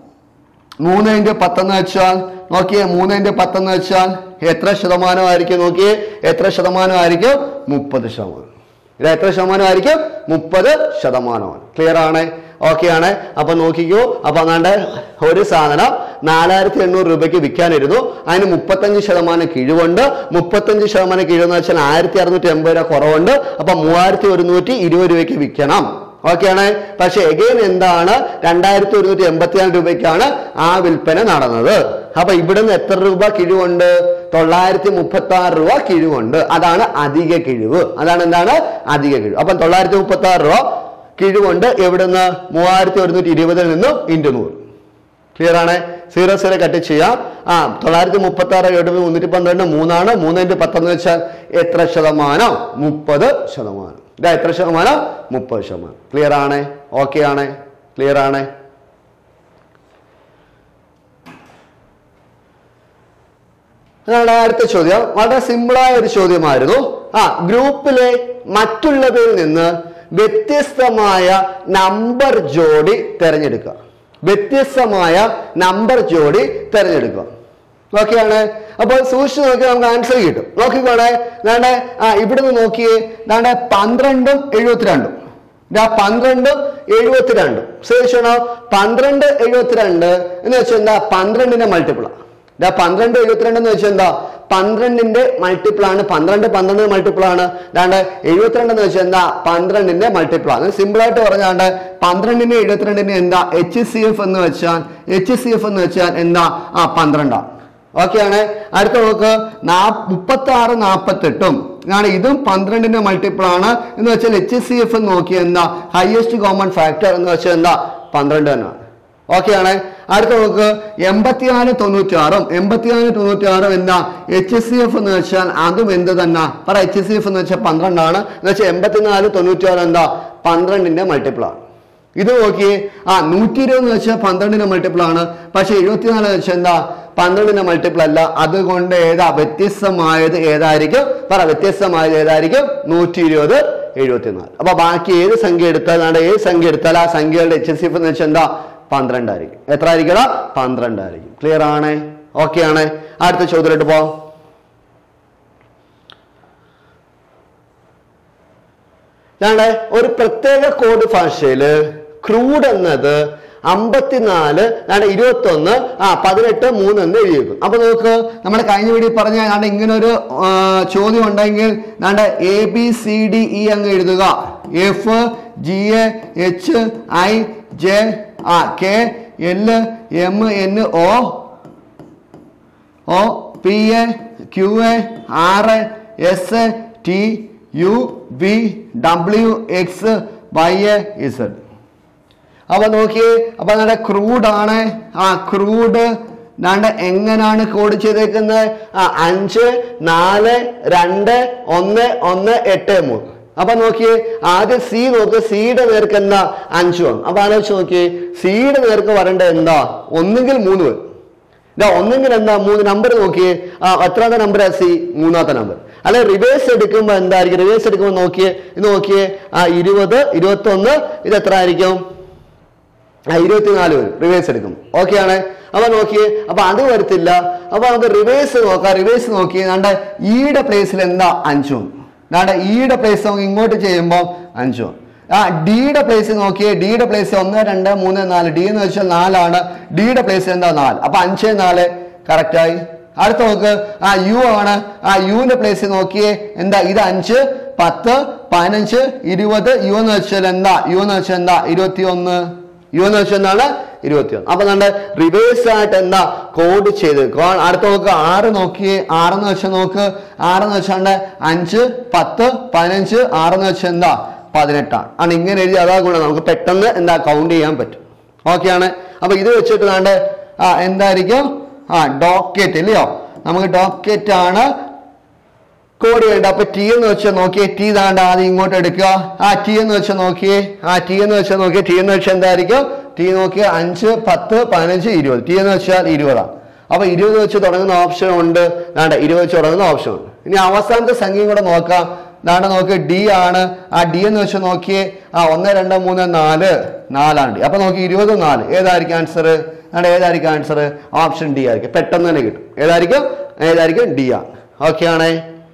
മൂന്ന് ഇൻറ്റു പത്തെന്ന് വെച്ചാൽ നോക്കിയേ മൂന്ന് ഇൻറ്റു പത്തെന്ന് വെച്ചാൽ എത്ര ശതമാനമായിരിക്കും നോക്കിയേ എത്ര ശതമാനമായിരിക്കും മുപ്പത് ശതമാനം ഇത് എത്ര ശതമാനമായിരിക്കും മുപ്പത് ശതമാനമാണ് ക്ലിയർ ആണ് ഓക്കെ ആണ് അപ്പൊ നോക്കിക്കോ അപ്പൊ അങ്ങാണ്ട് ഒരു സാധനം നാലായിരത്തി എണ്ണൂറ് രൂപയ്ക്ക് വിൽക്കാനിരുന്നു അതിന് മുപ്പത്തഞ്ച് ശതമാനം കിഴിവുണ്ട് മുപ്പത്തഞ്ച് ശതമാനം കിഴിവെന്ന് വെച്ചാൽ ആയിരത്തി അറുന്നൂറ്റി എൺപത് രൂപ കുറവുണ്ട് അപ്പൊ മൂവായിരത്തി ഒരുന്നൂറ്റി ഇരുപത് രൂപയ്ക്ക് വിൽക്കണം ഓക്കെയാണ് പക്ഷെ എഗെയിൻ എന്താണ് രണ്ടായിരത്തി ഒരുന്നൂറ്റി എൺപത്തിനാല് രൂപയ്ക്കാണ് ആ വിൽപ്പന നടന്നത് അപ്പൊ ഇവിടുന്ന് എത്ര രൂപ കിഴിവുണ്ട് തൊള്ളായിരത്തി മുപ്പത്തി ആറ് രൂപ കിഴിവുണ്ട് അതാണ് അധിക കിഴിവ് അതാണ് എന്താണ് അധിക കിഴിവ് അപ്പം തൊള്ളായിരത്തി മുപ്പത്തി ആറ് രൂപ കിഴിവുണ്ട് എവിടുന്ന് മൂവായിരത്തി ഒരുന്നൂറ്റി ഇരുപതിൽ നിന്നും ഇൻറ്റു നൂറ് ക്ലിയർ ആണ് സീറോ സീറോ കട്ട് ചെയ്യാം ആ തൊള്ളായിരത്തി മുപ്പത്തി ആറ് എഴുപത് മുന്നൂറ്റി പന്ത്രണ്ട് മൂന്നാണ് മൂന്ന് ഇൻറ്റു പത്തെന്ന് വെച്ചാൽ എത്ര ശതമാനം മുപ്പത് ശതമാനം ഇതാ എത്ര ശതമാനം മുപ്പത് ശതമാനം ക്ലിയർ ആണ് ഓക്കെ ആണ് ക്ലിയർ ആണ് അതാണ് അടുത്ത ചോദ്യം വളരെ സിമ്പിളായ ഒരു ചോദ്യമായിരുന്നു ആ ഗ്രൂപ്പിലെ മറ്റുള്ളവരിൽ നിന്ന് വ്യത്യസ്തമായ നമ്പർ ജോഡി തിരഞ്ഞെടുക്കുക വ്യത്യസ്തമായ നമ്പർ ജോഡി തിരഞ്ഞെടുക്കുക ഓക്കെയാണ് അപ്പോൾ സൂക്ഷിച്ച് നോക്കി നമുക്ക് ആൻസർ കിട്ടും നോക്കിക്കോണേ ദാണ്ടെ ആ ഇവിടുന്ന് നോക്കിയേ ദാണ്ടെ പന്ത്രണ്ടും എഴുപത്തിരണ്ടും ദാ പന്ത്രണ്ടും എഴുപത്തിരണ്ടും ശ്രദ്ധിച്ചോണോ പന്ത്രണ്ട് എഴുപത്തിരണ്ട് എന്ന് വെച്ചാൽ എന്താ പന്ത്രണ്ടിന്റെ മൾട്ടിപ്പിളാണ് ഇതാ പന്ത്രണ്ട് എഴുപത്തിരണ്ട് എന്ന് വെച്ചാൽ എന്താ പന്ത്രണ്ടിന്റെ മൾട്ടിപ്പിൾ ആണ് പന്ത്രണ്ട് പന്ത്രണ്ട് മൾട്ടിപ്പിൾ ആണ് ദാണ്ട് എഴുപത്തിരണ്ട് എന്ന് വെച്ചാൽ എന്താ പന്ത്രണ്ടിന്റെ മൾട്ടിപ്പിൾ ആണ് സിമ്പിൾ ആയിട്ട് പറഞ്ഞാണ്ട് പന്ത്രണ്ടിന്റെ എഴുപത്തിരണ്ടിന്റെ എന്താ എച്ച് സി എഫ് എന്ന് വെച്ചാൽ എച്ച് സി എഫ് എന്ന് വെച്ചാൽ എന്താ ആ പന്ത്രണ്ടാണ് ഓക്കെയാണ് അടുത്ത നോക്ക് നാ മുപ്പത്തി ആറ് നാൽപ്പത്തെട്ടും ഇതാണ് ഇതും പന്ത്രണ്ടിന്റെ മൾട്ടിപ്പിൾ ആണ് എന്ന് വെച്ചാൽ എച്ച് സി എഫ് എന്ന് നോക്കിയാൽ എന്താ ഹയസ്റ്റ് കോമൺ ഫാക്ടർ എന്ന് വെച്ചാൽ എന്താ പന്ത്രണ്ട് തന്നെയാണ് ഓക്കെയാണ് അടുത്ത നോക്ക് എൺപത്തിനാല് തൊണ്ണൂറ്റി ആറും എൺപത്തിനാല് തൊണ്ണൂറ്റി ആറും എന്താ എച്ച് സി എഫ് എന്ന് വെച്ചാൽ അതും എന്ത് തന്നെ പറ എച്ച് സി എഫ് എന്ന് വെച്ചാൽ പന്ത്രണ്ടാണ് എന്ന് വെച്ചാൽ എൺപത്തിനാല് തൊണ്ണൂറ്റി ആറ് എന്താ പന്ത്രണ്ടിന്റെ മൾട്ടിപ്പിൾ ആണ് ഇത് നോക്കിയേ ആ നൂറ്റി ഇരുപത് എന്ന് വെച്ചാൽ പന്ത്രണ്ടിന്റെ മൾട്ടിപ്പിൾ ആണ് പക്ഷെ എഴുപത്തിനാല് എന്ന് വെച്ചാൽ എന്താ പന്ത്രണ്ടിന്റെ മൾട്ടിപ്പിൾ അല്ല അതുകൊണ്ട് ഏതാ വ്യത്യസ്തമായത് ഏതായിരിക്കും പറ വ്യത്യസ്തമായത് ഏതായിരിക്കും നൂറ്റി ഇരുപത് എഴുപത്തിനാല് അപ്പൊ ബാക്കി ഏത് സംഖ്യ എടുത്താൽ നാടെ ഏത് സംഖ്യ എടുത്താൽ ആ സംഖ്യകളുടെ എച്ച് എസ് എഫ് എന്ന് വെച്ചാൽ എന്താ പന്ത്രണ്ടായിരിക്കും എത്ര ആയിരിക്കണം പന്ത്രണ്ടായിരിക്കും ക്ലിയർ ആണ് ഓക്കെ ആണ് അടുത്ത ചോദ്യത്തിലോട്ട് പോ ഞാണ് ഒരു പ്രത്യേക കോഡ് ഭാഷയില് ക്രൂഡ് എന്നത് അമ്പത്തിനാല് ഞാൻ ഇരുപത്തി ഒന്ന് ആ പതിനെട്ട് മൂന്ന് എന്ന് എഴുതിയേക്കും അപ്പൊ നോക്ക് നമ്മുടെ കഴിഞ്ഞ വീഡിയോ പറഞ്ഞ ഞാൻ ഇങ്ങനെ ഒരു ആ, ചോദ്യം ഉണ്ടെങ്കിൽ ഞാൻ A B C D E അങ്ങ് എഴുതുക F G uh H I J ആ K L M N O O P uh Q uh R S T U V W X Y uh Z അപ്പൊ നോക്കിയേ അപ്പൊ നമ്മുടെ crude ആണ് ആ crude ദാണ്ട് എങ്ങനാണ് കോഡ് ചെയ്തേക്കുന്നത് ആ അഞ്ച് നാല് രണ്ട് ഒന്ന് ഒന്ന് എട്ട് മൂന്ന് അപ്പൊ നോക്കിയേ ആദ്യം സി നോക്ക് സിയുടെ നേർക്ക് എന്താ അഞ്ചു വന്നു അപ്പൊ ആലോചിച്ച് നോക്കിയേ സിയുടെ നേർക്ക് വരേണ്ടത് എന്താ ഒന്നുകിൽ മൂന്ന് വരും ഇതാ ഒന്നെങ്കിൽ എന്താ മൂന്ന് നമ്പർ നോക്കിയേ ആ എത്രാമത്തെ നമ്പർ സി മൂന്നാമത്തെ നമ്പർ അല്ലെ റിവേഴ്സ് എടുക്കുമ്പോൾ എന്തായിരിക്കും റിവേഴ്സ് എടുക്കുമ്പോൾ നോക്കിയേ ഇത് നോക്കിയേ ആ ഇരുപത് ഇരുപത്തി ഒന്ന് ഇത് എത്ര ആയിരിക്കും ആ ഇരുപത്തിനാല് വരും റിവേഴ്സ് എടുക്കും ഓക്കെ ആണ് അപ്പൊ നോക്കിയേ അപ്പൊ അത് വരത്തില്ല അപ്പൊ നമുക്ക് റിവേഴ്സ് നോക്കാം റിവേഴ്സ് നോക്കിയേ നമ്മുടെ ഈയുടെ പ്ലേസിൽ എന്താ അഞ്ചും നമ്മുടെ ഈയുടെ പ്ലേസ് നമുക്ക് ഇങ്ങോട്ട് ചെയ്യുമ്പോൾ അഞ്ചും ആ ഡിയുടെ പ്ലേസ് നോക്കിയേ ഡിയുടെ പ്ലേസ് ഒന്ന് രണ്ട് മൂന്ന് നാല് ഡി എന്ന് വെച്ചാൽ നാലാണ് ഡിയുടെ പ്ലേസ് എന്താ നാല് അപ്പൊ അഞ്ച് നാല് correct ആയി അടുത്ത നോക്ക് ആ യു ആണ് ആ യുവിന്റെ പ്ലേസ് നോക്കിയേ എന്താ ഇത് അഞ്ച് പത്ത് പതിനഞ്ച് ഇരുപത് യു എന്ന് വെച്ചാൽ എന്താ യു എന്ന് വെച്ചാൽ എന്താ ഇരുപത്തി ഒന്ന് യു എന്ന് വെച്ചാൽ എന്താണ് ഇരുപത്തിയൊന്ന് അപ്പൊ നമ്മുടെ റിവേഴ്സ് ആയിട്ട് എന്താ കോഡ് ചെയ്ത് കോ- അടുത്ത നോക്ക് ആറ് നോക്കിയേ ആറെന്ന് വെച്ചാൽ നോക്ക് ആറെന്ന് വെച്ചാണ്ട് അഞ്ച് പത്ത് പതിനഞ്ച് ആറെന്ന് വെച്ചാൽ എന്താ പതിനെട്ടാണ് ആണ് ഇങ്ങനെ എഴുതി അതാ ഗുണം നമുക്ക് പെട്ടെന്ന് എന്താ കൗണ്ട് ചെയ്യാൻ പറ്റും ഓക്കെയാണ് അപ്പൊ ഇത് വെച്ചിട്ട് നാണ്ട് ആ എന്തായിരിക്കും ആ ഡോക്കറ്റ് ഇല്ലയോ നമുക്ക് ഡോക്കറ്റ് ആണ് കോഡ് ചെയ്യേണ്ട അപ്പൊ ടി എന്ന് വെച്ചാൽ നോക്കിയേ ടി താണ്ട ആദ്യം ഇങ്ങോട്ട് എടുക്കുക ആ ടി എന്ന് വെച്ചാൽ നോക്കിയേ ആ ടി എന്ന് വെച്ചാൽ നോക്കിയേ ടി എന്ന് വെച്ചാൽ എന്തായിരിക്കും ടി നോക്കിയ അഞ്ച് പത്ത് പതിനഞ്ച് ഇരുപത് ടി എന്ന് വെച്ചാൽ ഇരുപതാണ് അപ്പൊ ഇരുപത് വെച്ച് തുടങ്ങുന്ന ഓപ്ഷൻ ഉണ്ട് ദാണ്ട ഇരുപത് വെച്ച് തുടങ്ങുന്ന ഓപ്ഷൻ ഉണ്ട് ഇനി അവസാനത്തെ സംഖ്യയും കൂടെ നോക്കാം ദാണ്ട നോക്കി ഡി ആണ് ആ ഡി എന്ന് വെച്ച് നോക്കിയേ ആ ഒന്ന് രണ്ട് മൂന്ന് നാല് നാലാണ് ഡി അപ്പൊ നോക്കി ഇരുപത് നാല് ഏതായിരിക്കും ആൻസർ ദാണ്ട ഏതായിരിക്കും ആൻസർ ഓപ്ഷൻ ഡി ആയിരിക്കും പെട്ടെന്ന് തന്നെ കിട്ടും ഏതായിരിക്കും ഏതായിരിക്കും ഡി ആണ് ഓക്കെ ആണേ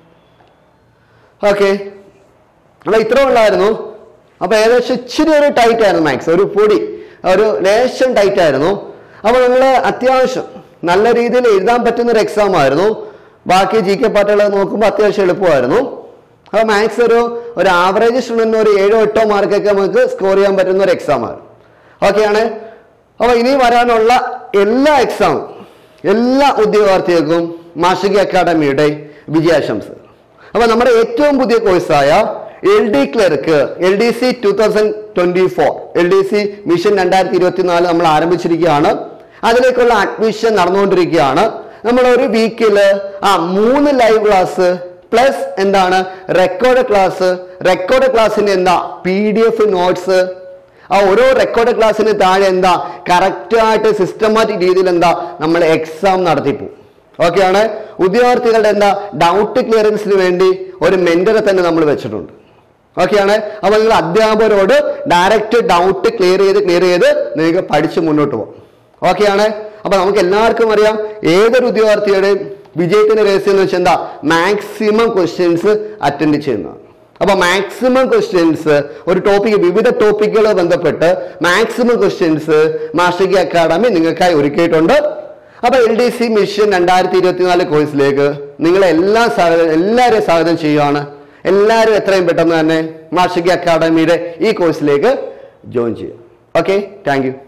ഓക്കെ അപ്പൊ ഇത്ര ഉള്ളായിരുന്നു അപ്പൊ ഏകദേശം ഇച്ചിരി ഒരു ടൈറ്റ് ആയിരുന്നു മാത്സ് ഒരു പൊടി ഒരു ലേശം ടൈറ്റ് ആയിരുന്നു അപ്പൊ നിങ്ങൾ അത്യാവശ്യം നല്ല രീതിയിൽ എഴുതാൻ പറ്റുന്ന ഒരു എക്സാം ആയിരുന്നു ബാക്കി ജി കെ പാട്ടുകൾ നോക്കുമ്പോൾ അത്യാവശ്യം എളുപ്പമായിരുന്നു അപ്പൊ മാത്സ് ഒരു ഒരു ആവറേജ് സ്റ്റുഡന്റിന് ഒരു ഏഴോ എട്ടോ മാർക്കൊക്കെ നമുക്ക് സ്കോർ ചെയ്യാൻ പറ്റുന്ന ഒരു എക്സാം ആണ് ഓക്കെയാണ് അപ്പൊ ഇനി വരാനുള്ള എല്ലാ എക്സാമും എല്ലാ ഉദ്യോഗാർത്ഥികൾക്കും മാഷിക അക്കാഡമിയുടെ വിജയാശംസകൾ അപ്പൊ നമ്മുടെ ഏറ്റവും പുതിയ കോഴ്സായ L D clerk L D C two thousand twenty four L D C mission രണ്ടായിരത്തി ഇരുപത്തി നാല് നമ്മൾ ആരംഭിച്ചിരിക്കുകയാണ് അതിലേക്കുള്ള അഡ്മിഷൻ നടന്നുകൊണ്ടിരിക്കുകയാണ് നമ്മൾ ഒരു വീക്കില് ആ മൂന്ന് ലൈവ് ക്ലാസ് പ്ലസ് എന്താണ് റെക്കോർഡ് ക്ലാസ് റെക്കോർഡ് ക്ലാസ്സിന് എന്താ പി ഡി എഫ് നോട്ട്സ് ആ ഓരോ റെക്കോർഡ് ക്ലാസ്സിന് താഴെ എന്താ കറക്റ്റ് ആയിട്ട് സിസ്റ്റമാറ്റിക് രീതിയിൽ എന്താ നമ്മൾ എക്സാം നടത്തിപ്പോ ഓക്കെയാണ് ഉദ്യോഗാർത്ഥികളുടെ എന്താ ഡൗട്ട് ക്ലിയറൻസിന് വേണ്ടി ഒരു മെന്ററെ തന്നെ നമ്മൾ വെച്ചിട്ടുണ്ട് ഓക്കെയാണ് അപ്പൊ നിങ്ങൾ അധ്യാപകരോട് ഡയറക്റ്റ് ഡൗട്ട് ക്ലിയർ ചെയ്ത് ക്ലിയർ ചെയ്ത് നിങ്ങൾക്ക് പഠിച്ച് മുന്നോട്ട് പോകും ഓക്കെയാണ് അപ്പൊ നമുക്ക് എല്ലാവർക്കും അറിയാം ഏതൊരു ഉദ്യോഗാർത്ഥിയുടെയും വിജയത്തിന്റെ രഹസ്യം എന്ന് വെച്ചാൽ എന്താ മാക്സിമം ക്വസ്റ്റ്യൻസ് അറ്റൻഡ് ചെയ്യുന്നതാണ് അപ്പൊ മാക്സിമം ക്വസ്റ്റ്യൻസ് ഒരു ടോപ്പിക് വിവിധ ടോപ്പിക്കുകൾ ബന്ധപ്പെട്ട് മാക്സിമം ക്വസ്റ്റ്യൻസ് മാസ്റ്റർ അക്കാഡമി നിങ്ങൾക്കായി ഒരുക്കിയിട്ടുണ്ട് അപ്പൊ എൽ ഡി സി മിഷൻ രണ്ടായിരത്തി ഇരുപത്തിനാല് കോഴ്സിലേക്ക് നിങ്ങളെ എല്ലാ സ്വാഗതം എല്ലാവരെയും സ്വാഗതം ചെയ്യുകയാണ് എല്ലാവരും എത്രയും പെട്ടെന്ന് തന്നെ മാഷിക അക്കാഡമിയുടെ ഈ കോഴ്സിലേക്ക് ജോയിൻ ചെയ്യുക ഓക്കെ താങ്ക് യു